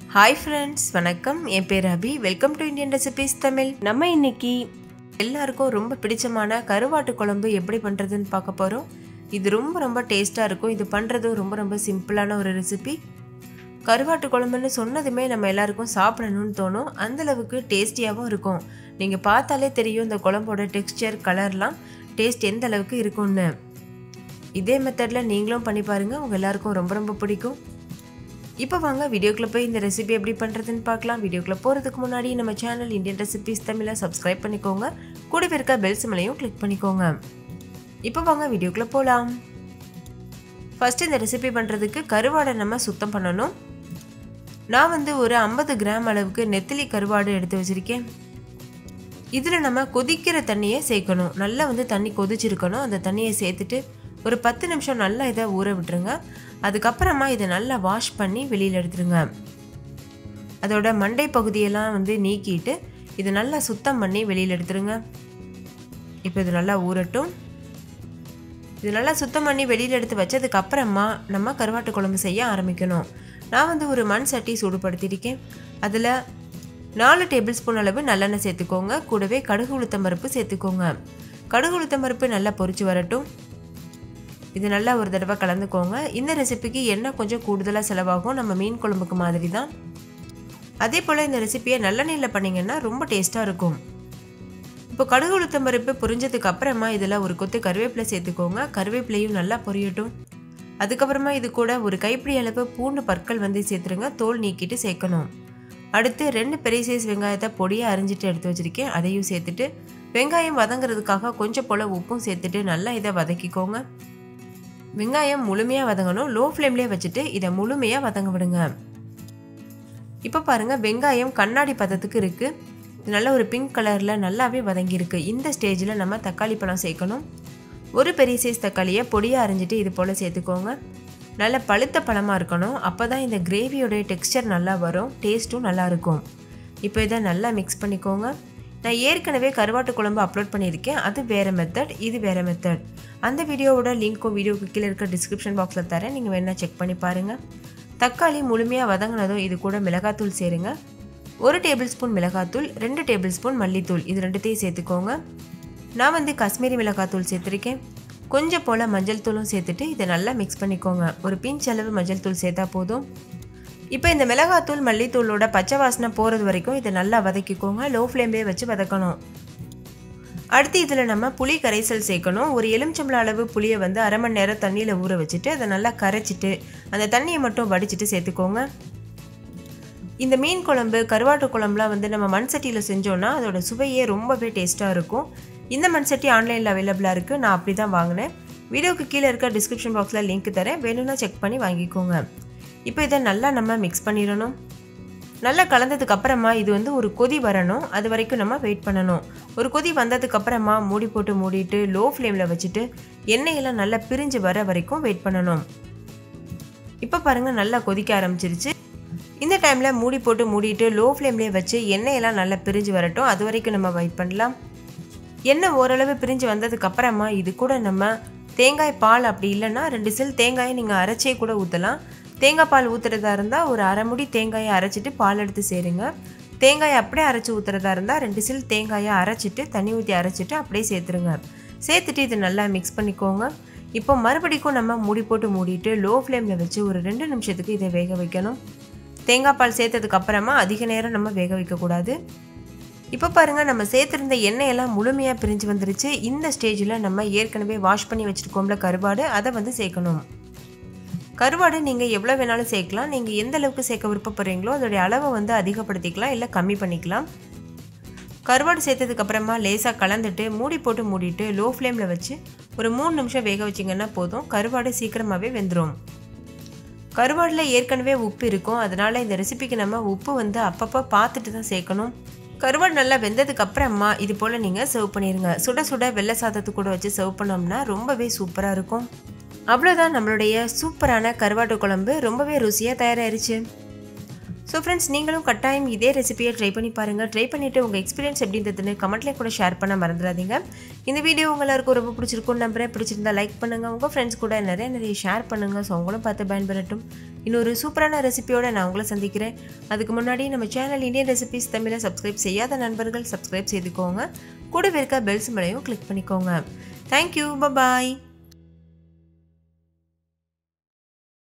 hi friends வணக்கம் என் பேர் Abhi welcome to Indian recipes Tamil நம்ம இன்னைக்கு எல்லாருக்கும் ரொம்ப பிடிச்சமான கருவாட்டு குழம்பு எப்படி பண்ணுறதுன்னு பார்க்க போகிறோம் இது ரொம்ப ரொம்ப டேஸ்ட்டாக இருக்கும் இது பண்ணுறதும் ரொம்ப ரொம்ப சிம்பிளான ஒரு ரெசிபி கருவாட்டு குழம்புன்னு சொன்னதுமே நம்ம எல்லாருக்கும் சாப்பிடணும்னு தோணும் அந்தளவுக்கு டேஸ்டியாகவும் இருக்கும் நீங்கள் பார்த்தாலே தெரியும் இந்த குழம்போட டெக்ஸ்டர் கலர்லாம் டேஸ்ட் எந்த அளவுக்கு இருக்கும்னு இதே மெத்தடில் நீங்களும் பண்ணி பாருங்கள் உங்கள் எல்லாருக்கும் ரொம்ப ரொம்ப பிடிக்கும் இப்போ வாங்க வீடியோக்குள்ளே போய் இந்த ரெசிபி எப்படி பண்ணுறதுன்னு பார்க்கலாம் வீடியோக்குள்ளே போகிறதுக்கு முன்னாடி நம்ம சேனல் இந்தியன் ரெசிபிஸ் தமிழை சப்ஸ்கிரைப் பண்ணிக்கோங்க கூடவே இருக்க பெல் சிமலையும் கிளிக் பண்ணிக்கோங்க இப்போ வாங்க வீடியோக்குள்ளே போகலாம் ஃபஸ்ட்டு இந்த ரெசிபி பண்ணுறதுக்கு கருவாடை நம்ம சுத்தம் பண்ணணும் நான் வந்து ஒரு ஐம்பது கிராம் அளவுக்கு நெத்திலி கருவாடு எடுத்து வச்சுருக்கேன் இதில் நம்ம கொதிக்கிற தண்ணியை சேர்க்கணும் நல்லா வந்து தண்ணி கொதிச்சிருக்கணும் அந்த தண்ணியை சேர்த்துட்டு ஒரு பத்து நிமிஷம் நல்லா இதை ஊற விட்டுருங்க அதுக்கப்புறமா இதை நல்லா வாஷ் பண்ணி வெளியில் எடுத்துருங்க அதோட மண்டை பகுதியெல்லாம் வந்து நீக்கிட்டு இதை நல்லா சுத்தம் பண்ணி வெளியில் எடுத்துருங்க இப்போ இது நல்லா ஊறட்டும் இது நல்லா சுத்தம் பண்ணி வெளியில் எடுத்து வச்சதுக்கு அப்புறமா நம்ம கருவாட்டு குழம்பு செய்ய ஆரம்பிக்கணும் நான் வந்து ஒரு மண் சட்டி சூடுபடுத்தியிருக்கேன் அதில் நாலு டேபிள் ஸ்பூன் அளவு நல்லெண்ணெய் சேர்த்துக்கோங்க கூடவே கடுகு உளுத்தம் பருப்பு சேர்த்துக்கோங்க கடுகு உளுத்தம் பருப்பு நல்லா பொரிச்சு வரட்டும் இது நல்லா ஒரு தடவை கலந்துக்கோங்க இந்த ரெசிபிக்கு எண்ணெய் கொஞ்சம் கூடுதலாக செலவாகும் நம்ம மீன் குழம்புக்கு மாதிரி தான் அதே போல் இந்த ரெசிபியை நல்லெண்ணெயில் பண்ணிங்கன்னா ரொம்ப டேஸ்ட்டாக இருக்கும் இப்போ கடுகு உளுத்தம் பருப்பு பொரிஞ்சதுக்கு அப்புறமா இதில் ஒரு கொத்து கருவேப்பிலை சேர்த்துக்கோங்க கருவேப்பிலையும் நல்லா பொரியட்டும் அதுக்கப்புறமா இது கூட ஒரு கைப்பிடி அளவு பூண்டு பற்கள் வந்து சேர்த்துருங்க தோல் நீக்கிட்டு சேர்க்கணும் அடுத்து ரெண்டு பெரிய சைஸ் வெங்காயத்தை பொடியாக அரிஞ்சிட்டு எடுத்து வச்சுருக்கேன் அதையும் சேர்த்துட்டு வெங்காயம் வதங்குறதுக்காக கொஞ்சம் போல் உப்பும் சேர்த்துட்டு நல்லா இதை வதக்கிக்கோங்க வெங்காயம் முழுமையாக வதங்கணும் லோ ஃப்ளேம்லேயே வச்சுட்டு இதை முழுமையாக வதங்க விடுங்க இப்போ பாருங்கள் வெங்காயம் கண்ணாடி பதத்துக்கு இருக்குது இது நல்ல ஒரு பிங்க் கலரில் நல்லாவே வதங்கியிருக்கு இந்த ஸ்டேஜில் நம்ம தக்காளி பழம் சேர்க்கணும் ஒரு பெரிய சைஸ் தக்காளியை பொடியாக அரிஞ்சிட்டு இது போல் சேர்த்துக்கோங்க நல்ல பழுத்த பழமாக இருக்கணும் அப்போ தான் இந்த கிரேவியோடைய டெக்ஸ்டர் நல்லா வரும் டேஸ்ட்டும் நல்லாயிருக்கும் இப்போ இதை நல்லா மிக்ஸ் பண்ணிக்கோங்க நான் ஏற்கனவே கருவாட்டு குழம்பு அப்லோட் பண்ணியிருக்கேன் அது வேறு மெத்தட் இது வேறு மெத்தட் அந்த வீடியோவோட லிங்க்கும் வீடியோக்கு கீழே இருக்க டிஸ்கிரிப்ஷன் பாக்ஸில் தரேன் நீங்கள் வேணால் செக் பண்ணி பாருங்கள் தக்காளி முழுமையாக வதங்கினதும் இது கூட மிளகாத்தூள் சேருங்க ஒரு டேபிள் ஸ்பூன் மிளகாத்தூள் ரெண்டு டேபிள் ஸ்பூன் மல்லித்தூள் இது ரெண்டுத்தையும் சேர்த்துக்கோங்க நான் வந்து காஷ்மீரி மிளகாத்தூள் சேர்த்துருக்கேன் கொஞ்சம் போல் மஞ்சள் தூளும் சேர்த்துட்டு இதை நல்லா மிக்ஸ் பண்ணிக்கோங்க ஒரு பிஞ்ச் அளவு மஞ்சள் தூள் சேர்த்தா போதும் இப்போ இந்த மிளகாத்தூள் மல்லித்தூளோட பச்சை வாசனை போகிறது வரைக்கும் இதை நல்லா வதக்கிக்கோங்க லோ ஃப்ளேம்லேயே வச்சு வதக்கணும் அடுத்து இதில் நம்ம புளி கரைசல் சேர்க்கணும் ஒரு எலுமிச்சம்பள அளவு புளியை வந்து அரை மணி நேரம் தண்ணியில் ஊற வச்சுட்டு அதை நல்லா கரைச்சிட்டு அந்த தண்ணியை மட்டும் வடிச்சிட்டு சேர்த்துக்கோங்க இந்த மீன் குழம்பு கருவாட்டு குழம்புலாம் வந்து நம்ம மண் சட்டியில் செஞ்சோன்னா அதோட சுவையே ரொம்பவே டேஸ்ட்டாக இருக்கும் இந்த மண் சட்டி ஆன்லைனில் அவைலபிளாக இருக்குது நான் அப்படி தான் வாங்கினேன் வீடியோக்கு கீழே இருக்க டிஸ்கிரிப்ஷன் பாக்ஸில் லிங்க் தரேன் வேணும்னா செக் பண்ணி வாங்கிக்கோங்க இப்போ இதை நல்லா நம்ம மிக்ஸ் பண்ணிடணும் நல்லா கலந்ததுக்கு அப்புறமா இது வந்து ஒரு கொதி வரணும் அது வரைக்கும் நம்ம வெயிட் பண்ணணும் ஒரு கொதி வந்ததுக்கு அப்புறமா மூடி போட்டு மூடிட்டு லோ ஃப்ளேமில் வச்சுட்டு எண்ணெயெல்லாம் நல்லா பிரிஞ்சு வர வரைக்கும் வெயிட் பண்ணணும் இப்போ பாருங்கள் நல்லா கொதிக்க ஆரம்பிச்சிருச்சு இந்த டைமில் மூடி போட்டு மூடிட்டு லோ ஃப்ளேம்லேயே வச்சு எண்ணெயெல்லாம் நல்லா பிரிஞ்சு வரட்டும் அது வரைக்கும் நம்ம வெயிட் பண்ணலாம் எண்ணெய் ஓரளவு பிரிஞ்சு வந்ததுக்கு அப்புறமா இது கூட நம்ம தேங்காய் பால் அப்படி இல்லைன்னா ரெண்டு சில் தேங்காயை நீங்கள் அரைச்சே கூட ஊற்றலாம் தேங்காய் பால் ஊற்றுறதா இருந்தால் ஒரு அரை முடி தேங்காயை அரைச்சிட்டு பால் எடுத்து சேருங்க தேங்காயை அப்படியே அரைச்சி ஊற்றுறதா இருந்தால் ரெண்டு சில் தேங்காயை அரைச்சிட்டு தண்ணி ஊற்றி அரைச்சிட்டு அப்படியே சேர்த்துருங்க சேர்த்துட்டு இது நல்லா மிக்ஸ் பண்ணிக்கோங்க இப்போ மறுபடிக்கும் நம்ம மூடி போட்டு மூடிட்டு லோ ஃப்ளேமில் வச்சு ஒரு ரெண்டு நிமிஷத்துக்கு இதை வேக வைக்கணும் தேங்காய் பால் சேர்த்ததுக்கு அப்புறமா அதிக நேரம் நம்ம வேக வைக்கக்கூடாது இப்போ பாருங்கள் நம்ம சேர்த்துருந்த எண்ணெயெல்லாம் முழுமையாக பிரிஞ்சு வந்துருச்சு இந்த ஸ்டேஜில் நம்ம ஏற்கனவே வாஷ் பண்ணி வச்சுருக்கோம்ல கருவாடு அதை வந்து சேர்க்கணும் கருவாடு நீங்கள் எவ்வளோ வேணாலும் சேர்க்கலாம் நீங்கள் எந்த அளவுக்கு சேர்க்க விருப்பப்படுறீங்களோ அதோடைய அளவை வந்து அதிகப்படுத்திக்கலாம் இல்லை கம்மி பண்ணிக்கலாம் கருவாடு சேர்த்ததுக்கு அப்புறமா லேசாக கலந்துட்டு மூடி போட்டு மூடிட்டு லோ ஃப்ளேமில் வச்சு ஒரு மூணு நிமிஷம் வேக வச்சிங்கன்னா போதும் கருவாடு சீக்கிரமாகவே வெந்துடும் கருவாடில் ஏற்கனவே உப்பு இருக்கும் அதனால் இந்த ரெசிபிக்கு நம்ம உப்பு வந்து அப்பப்போ பார்த்துட்டு தான் சேர்க்கணும் கருவாடு நல்லா வெந்ததுக்கு அப்புறமா இது போல் நீங்கள் சர்வ் பண்ணிடுங்க சுட சுட வெள்ளை சாதத்து கூட வச்சு சர்வ் பண்ணோம்னா ரொம்பவே சூப்பராக இருக்கும் அவ்வளோதான் நம்மளுடைய சூப்பரான கருவாட்டு குழம்பு ரொம்பவே ருசியாக தயாராகிருச்சு ஸோ ஃப்ரெண்ட்ஸ் நீங்களும் கட்டாயம் இதே ரெசிபியை ட்ரை பண்ணி பாருங்கள் ட்ரை பண்ணிவிட்டு உங்கள் எக்ஸ்பீரியன்ஸ் எப்படி இருந்ததுன்னு கமெண்ட்லேயே கூட ஷேர் பண்ண மறந்துடாதீங்க இந்த வீடியோ உங்க எல்லாருக்கும் ரொம்ப பிடிச்சிருக்கும் நம்புறேன் பிடிச்சிருந்தா லைக் பண்ணுங்கள் உங்கள் ஃப்ரெண்ட்ஸ் கூட நிறைய நிறைய ஷேர் பண்ணுங்கள் ஸோ அவங்களும் பார்த்து பயன்பெறட்டும் இன்னொரு சூப்பரான ரெசிபியோட நான் உங்களை சந்திக்கிறேன் அதுக்கு முன்னாடி நம்ம சேனல் இந்தியன் ரெசிபிஸ் தமிழை சப்ஸ்கிரைப் செய்யாத நண்பர்கள் சப்ஸ்கிரைப் செய்துக்கோங்க கூடவே இருக்க பெல் சிம்பளையும் கிளிக் பண்ணிக்கோங்க தேங்க்யூ பபாய்